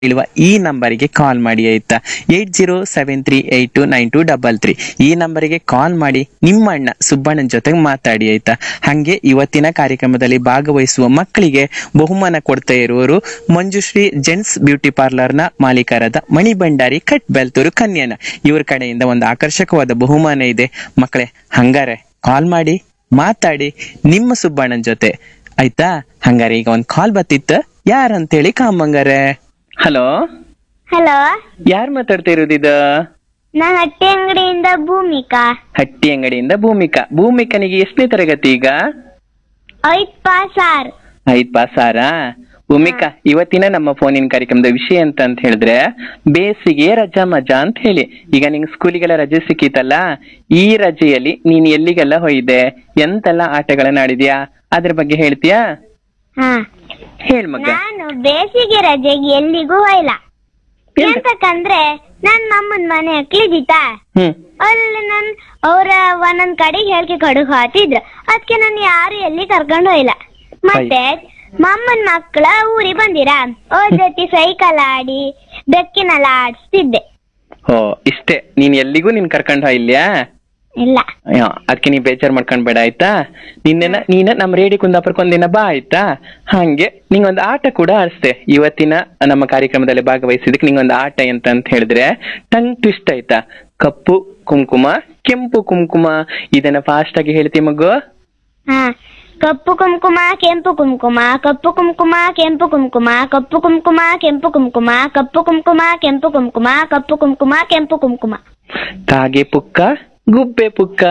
ಹೇಳುವ ಈ ನಂಬರಿಗೆ ಕಾಲ್ ಮಾಡಿ ಆಯ್ತಾ eight zero seven three eight two nine two double three ಈ ನಂಬರಿಗೆ ಕಾಲ್ ಮಾಡಿ ನಿಮ್ಮ ಅಣ್ಣ ಸುಬ್ಬಣ್ಣನ ಜೊತೆಗೆ ಮಾತಾಡಿ ಆಯ್ತಾ ಹಂಗೆ ಇವತ್ತಿನ ಕಾರ್ಯಕ್ರಮದಲ್ಲಿ ಭಾಗವಹಿಸುವ ಮಕ್ಕಳಿಗೆ ಬಹುಮಾನ ಕೊಡ್ತಾ ಇರುವವರು ಮಂಜುಶ್ರೀ ಜೆಂಟ್ಸ್ ಬ್ಯೂಟಿ ಪಾರ್ಲರ್ ನ ಮಾಲೀಕರಾದ ಮಣಿ ಭಂಡಾರಿ ಕಟ್ ಬೆಲ್ತೂರು ಕನ್ಯಾನ ಇವ್ರ ಕಡೆಯಿಂದ ಒಂದು ಆಕರ್ಷಕವಾದ ಬಹುಮಾನ ಇದೆ ಮಕ್ಕಳೇ ಹಂಗಾರೆ ಕಾಲ್ ಮಾಡಿ ಮಾತಾಡಿ ನಿಮ್ಮ ಸುಬ್ಬಣ್ಣನ ಜೊತೆ ಆಯ್ತಾ ಹಂಗಾರೆ ಈಗ ಒಂದ್ ಕಾಲ್ ಬತ್ತಿತ್ತ ಯಾರಂತೇಳಿ ಕಾಮಂಗಾರೆ ಹಲೋ ಹಲೋ ಯಾರ್ ಮಾತಾಡ್ತಾ ಇರೋದಿದ ನಾನ್ ಹಟ್ಟಿ ಅಂಗಡಿಯಿಂದ ಭೂಮಿಕಾ ಹಟ್ಟಿ ಅಂಗಡಿಯಿಂದ ಭೂಮಿಕಾ ಭೂಮಿಕನಿಗೆ ಎಷ್ಟನೇ ತರಗತಿ ಈಗ ಐದ್ ಪಾಸ್ ಆರ್ ಐದ್ ಪಾಸಾರಾ ಭೂಮಿಕಾ ಇವತ್ತಿನ ನಮ್ಮ ಫೋನಿನ ಕಾರ್ಯಕ್ರಮದ ವಿಷಯ ಅಂತ ಅಂತ ಹೇಳಿದ್ರೆ ಬೇಸಿಗೆ ರಜಾ ಮಜಾ ಅಂತ ಹೇಳಿ ಈಗ ನಿಂಗೆ ಸ್ಕೂಲಿಗೆಲ್ಲ ರಜೆ ಸಿಕ್ಕಿತಲ್ಲ ಈ ರಜೆಯಲ್ಲಿ ನೀನ್ ಎಲ್ಲಿಗೆಲ್ಲ ಹೋಯ್ದೆ ಎಂತೆಲ್ಲ ಆಟಗಳನ್ನ ಆಡಿದ್ಯಾ ಅದ್ರ ಬಗ್ಗೆ ಹೇಳ್ತೀಯಾ ಹಾ ಹೇಳ್ ಮಗ ನಾನು ಬೇಸಿಗೆ ರಜೆಗೆ ಎಲ್ಲಿಗೂ ಹೋಯ್ಲ ಎಂತಕ್ಕಂದ್ರೆ ನನ್ ಮಮ್ಮನ್ ಮನೆ ಹಕ್ಲಿದಿತ್ತಾ ಹ್ಮ್ ಅಲ್ಲಿ ನನ್ ಅವ್ರ ಒಂದೊಂದ್ ಕಡೆಗೆ ಹೇಳ್ಕೆ ಕಡುಗ್ ಹಾತಿದ್ರು ಅದಕ್ಕೆ ನಾನು ಯಾರು ಎಲ್ಲಿ ಕರ್ಕೊಂಡು ಹೋಯ್ಲ ಮತ್ತೆ ಮಮ್ಮನ್ ಮಕ್ಕಳ ಊರಿಗೆ ಬಂದಿರಾ ಅವ್ರ ಜೊತೆ ಸೈಕಲ್ ಆಡಿ ಬೆಕ್ಕಿನೆಲ್ಲ ಆಡಿಸ್ತಿದ್ದೆ ಓ ಇಷ್ಟೇ ನೀನ್ ಎಲ್ಲಿಗೂ ನೀನ್ ಕರ್ಕೊಂಡ್ ಹೋಯ್ಲ್ಯಾ ಇಲ್ಲ ಅದಕ್ಕೆ ನೀ ಬೇಜಾರ್ ಮಾಡ್ಕೊಂಡ್ ಬೇಡ ಆಯ್ತಾ ನಿನ್ನೆನ ನೀನ ನಮ್ ರೇಡಿ ಕುಂದಾಪುರಕ್ಕೆ ಒಂದಿನ ಬಾ ಆಯ್ತಾ ಹಂಗೆ ನಿಂಗೊಂದು ಆಟ ಕೂಡ ಆಡಿಸ್ದೆ ಇವತ್ತಿನ ನಮ್ಮ ಕಾರ್ಯಕ್ರಮದಲ್ಲಿ ಭಾಗವಹಿಸಿದಕ್ಕೆ ನಿಂಗೊಂದು ಆಟ ಎಂತ ಅಂತ ಹೇಳಿದ್ರೆ ಟಂಗ್ ಟ್ವಿಸ್ಟ್ ಆಯ್ತಾ ಕಪ್ಪು ಕುಂಕುಮ ಕೆಂಪು ಕುಂಕುಮ ಇದನ್ನ ಫಾಸ್ಟ್ ಆಗಿ ಹೇಳ್ತಿ ಮಗು ಹಾ ಕಪ್ಪು ಕುಂಕುಮ ಕೆಂಪು ಕುಂಕುಮ ಕಪ್ಪು ಕುಂಕುಮ ಕೆಂಪು ಕುಂಕುಮ ಕಪ್ಪು ಕುಂಕುಮ ಕೆಂಪು ಕುಂಕುಮ ಕಪ್ಪು ಕುಂಕುಮ ಕೆಂಪು ಕುಂಕುಮ ಕಪ್ಪು ಕುಂಕುಮ ಕೆಂಪು ಕುಂಕುಮ ಕಾಗೆ ಪುಕ್ಕ ಗುಬ್ಬೆ ಪುಕ್ಕ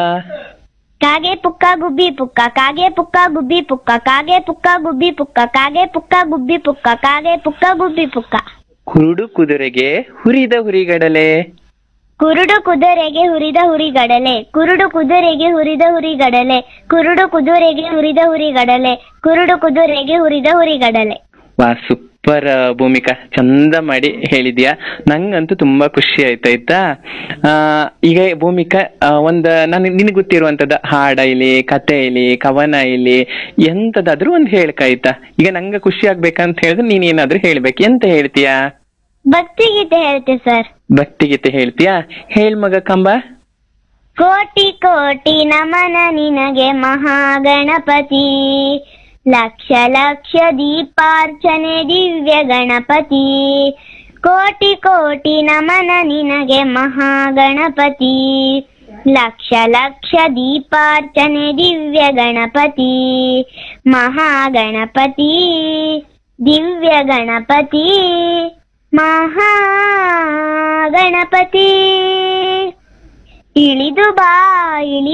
ಕಾಗೆ ಪುಕ್ಕ ಗುಬ್ಬಿ ಪುಕ್ಕ ಕಾಗೆ ಪುಕ್ಕ ಗುಬ್ಬಿ ಪುಕ್ಕ ಕಾಗೆ ಪುಕ್ಕ ಗುಬ್ಬಿ ಪುಕ್ಕ ಕಾಗೆ ಪುಕ್ಕ ಗುಬ್ಬಿ ಪುಕ್ಕ ಕಾಗೆ ಪುಕ್ಕ ಗುಬ್ಬಿ ಪುಕ್ಕ ಕುರುಡು ಕುದುರೆಗೆ ಹುರಿದ ಹುರಿಗಡಲೆ ಕುರುಡು ಕುದುರೆಗೆ ಹುರಿದ ಹುರಿಗಡಲೆ ಕುರುಡು ಕುದುರೆಗೆ ಹುರಿದ ಹುರಿಗಡಲೆ ಕುರುಡು ಕುದುರೆಗೆ ಹುರಿದ ಹುರಿಗಡಲೆ ಕುರುಡು ಕುದುರೆಗೆ ಹುರಿದ ಹುರಿಗಡಲೆ ವಾ ಸೂಪರ್ ಭೂಮಿಕಾ ಚಂದ ಮಾಡಿ ಹೇಳಿದ್ಯಾ ನಂಗಂತೂ ತುಂಬಾ ಖುಷಿ ಆಯ್ತಾಯ್ತಾ ಆ ಈಗ ಭೂಮಿಕಾ ಆ, ಒಂದ್ ನಾನು ನಿನಗೆ ಗೊತ್ತಿರುವಂತದ ಹಾಡ ಇಲ್ಲಿ ಕತೆ ಇಲ್ಲಿ ಕವನ ಇಲ್ಲಿ ಎಂತದಾದ್ರೂ ಒಂದ್ ಹೇಳ್ಕಾಯ್ತಾ ಈಗ ನಂಗೆ ಖುಷಿ ಆಗ್ಬೇಕಂತ ಹೇಳಿದ್ರೆ ನೀನ್ ಏನಾದ್ರೂ ಹೇಳ್ಬೇಕು ಎಂತ ಹೇಳ್ತೀಯಾ ಭಕ್ತಿಗೀತೆ ಹೇಳ್ತೆ ಸರ್ ಭಕ್ತಿಗೀತೆ ಹೇಳ್ತೀಯಾ ಹೇಳ್ ಮಗ ಕಂಬ ಕೋಟಿ ಕೋಟಿ ನಮನ ನಿನಗೆ ಮಹಾಗಣಪತಿ ಲಕ್ಷ ಲಕ್ಷ ದೀಪಾರ್ಚನೆ ದಿವ್ಯ ಗಣಪತಿ ಕೋಟಿ ಕೋಟಿ ನಮನ ನಿನಗೆ ಮಹಾಗಣಪತಿ ಲಕ್ಷ ಲಕ್ಷ ದೀಪಾರ್ಚನೆ ದಿವ್ಯ ಗಣಪತಿ ಮಹಾಗಣಪತಿ ದಿವ್ಯ ಗಣಪತಿ ಮಹಾಗಣಪತಿ ಇಳಿದು ಬಾ ಇಳಿ